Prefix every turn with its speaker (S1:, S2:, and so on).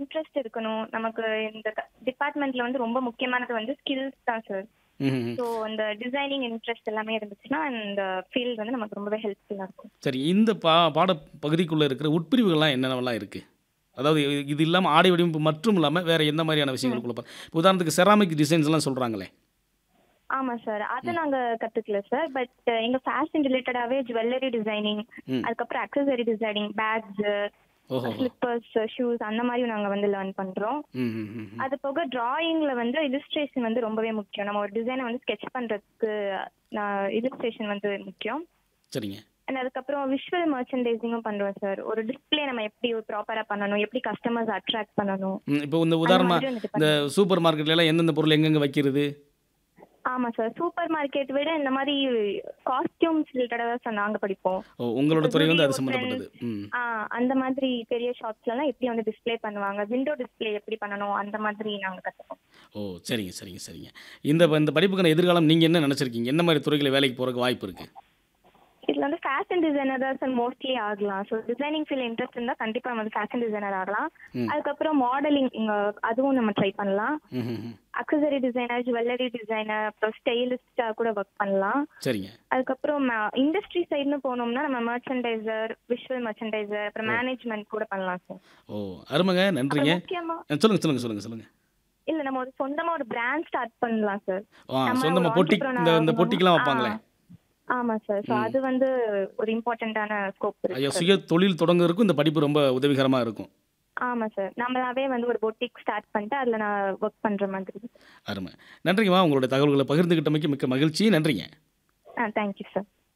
S1: Interest இருக்கணும் நமக்கு இந்த டிபார்ட்மெண்ட்ல வந்து ரொம்ப முக்கியமானது வந்து ஸ்கில்ஸ் தான் சார்
S2: ம்ஹும்.
S1: ஸோ அந்த டிசைனிங் இன்ட்ரெஸ்ட் எல்லாமே இருந்துச்சுன்னா இந்த ஃபீல்ட் வந்து நமக்கு ரொம்பவே ஹெல்ப்ஃபுல்லா இருக்கும்
S2: சரி இந்த பா பாட பகுதிக்குள்ளே இருக்கிற உட்பிரிவுகள்லாம் என்னென்னலாம் இருக்குது அதாவது இது- இது இல்லாமல் ஆடை வடிவமைப்பு மட்டும் இல்லாமல் வேறு எந்த மாதிரியான விஷயங்களுக்குள்ள பா- இப்போ உதாரணத்துக்கு செராமிக் டிசைன்ஸ்லாம் சொல்கிறாங்களே
S1: ஆமா சார் அது நாங்க கத்துக்கல சார் பட் எங்க ஃபேஷன் ரிலேட்டடாவே ஜுவல்லரி டிசைனிங்
S2: ம்.
S1: அதுக்கப்புறம் அக்சசரி டிசைனிங் பேக்ஸ்
S2: ஓஹோ
S1: ஸ்லிப்பர்ஸ் ஷூஸ் அந்த மாதிரி நாங்க வந்து லேர்ன் பண்றோம்
S2: ம் ம், ம் ம்.
S1: அது போக டிராயிங்ல வந்து இல்லுஸ்ட்ரேஷன் வந்து ரொம்பவே முக்கியம் நம்ம ஒரு டிசைனை வந்து ஸ்கெட்ச் பண்றதுக்கு இல்லுஸ்ட்ரேஷன் வந்து முக்கியம்
S2: சரிங்க
S1: அண்ட் அதுக்கப்புறம் விஷுவல் மர்ச்சன்டைசிங்கும் பண்றோம் சார் ஒரு டிஸ்ப்ளே நம்ம எப்படி ப்ராப்பரா பண்ணணும் எப்படி கஸ்டமர்ஸ் அட்ராக்ட் பண்ணணும்
S2: ம், இப்போ இந்த
S1: அந்த
S2: உதாரணமாக
S1: மாதிரி வந்து
S2: இந்த சூப்பர் மார்க்கெட்லாம் எந்தெந்த பொருள் எங்கெங்கே வைக்கிறது
S1: ஆமா சார் சூப்பர் மார்க்கெட் விட இந்த மாதிரி காஸ்டியூம்ஸ் ரிலேட்டடா சார் நாங்க படிப்போம்
S2: ஓ உங்களோட துறை வந்து அது
S1: Zudio,
S2: சம்மந்தப்பட்டது ம்
S1: ஆ அந்த மாதிரி பெரிய ஷாப்ஸ்ல எல்லாம் எப்படி வந்து டிஸ்ப்ளே பண்ணுவாங்க விண்டோ டிஸ்ப்ளே எப்படி பண்ணணும் அந்த மாதிரி நாங்க கத்துப்போம்
S2: ஓ சரிங்க சரிங்க சரிங்க இந்த இந்த படிப்புக்கான எதிர்காலம் நீங்கள் என்ன நினச்சிருக்கீங்க என்ன மாதிரி துறைகளை வேலைக்கு போகிறக்கு வாய்ப்பு இருக்குது
S1: இதுல வந்து ஃபேஷன் டிசைனர் தான் சார் மோஸ்ட்லி ஆகலாம் ஸோ டிசைனிங் ஃபீல்ட் இன்ட்ரெஸ்ட் இருந்தா கண்டிப்பா நம்ம ஃபேஷன் டிசைனர் ஆகலாம்
S2: ம்.
S1: அதுக்கப்புறம் மாடலிங் அதுவும் நம்ம ட்ரை பண்ணலாம்
S2: ம் ம், ம்.
S1: அக்சசரி டிசைனர் ஜுவல்லரி டிசைனர் அப்புறம் ஸ்டைலிஸ்டா கூட ஒர்க் பண்ணலாம்
S2: சரிங்க
S1: அதுக்கப்புறம் இண்டஸ்ட்ரி சைடுன்னு போனோம்னா நம்ம மர்ச்சன்டைசர் விஷுவல் மர்ச்சன்டைசர் அப்புறம் மேனேஜ்மெண்ட் கூட பண்ணலாம் சார்
S2: ஓ அருமைங்க நன்றிங்க
S1: முக்கியமா
S2: அஹ் சொல்லுங்க சொல்லுங்க சொல்லுங்க சொல்லுங்க
S1: இல்ல நம்ம ஒரு சொந்தமா ஒரு பிராண்ட் ஸ்டார்ட் பண்ணலாம் சார்
S2: ஆ
S1: நம்ம
S2: சொந்தமாக
S1: ஒரு
S2: பொட்டி
S1: entrepreneur
S2: இந்த இந்த
S1: ஆகணும்னா-
S2: பொட்டிக்கெலாம்
S1: ஆ,
S2: வைப்பாங்களே
S1: ஆமா சார் ஸோ அது வந்து ஒரு இம்பார்ட்டன்டான ஸ்கோப்
S2: ஐயோ
S1: இருக்கு
S2: சுய தொழில் தொடங்குறதுக்கும் இந்த படிப்பு ரொம்ப உதவிகரமாக இருக்கும்
S1: ஆமா சார் நம்மளாவே வந்து ஒரு பொட்டிக் ஸ்டார்ட் பண்ணிட்டு அதுல நான் ஒர்க் பண்ற மாதிரி
S2: அருமை நன்றிங்கம்மா உங்களோட தகவல்களை பகிர்ந்துக்கிட்டமைக்கு மிக்க மகிழ்ச்சி நன்றிங்க
S1: ஆ தேங்க்யூ சார்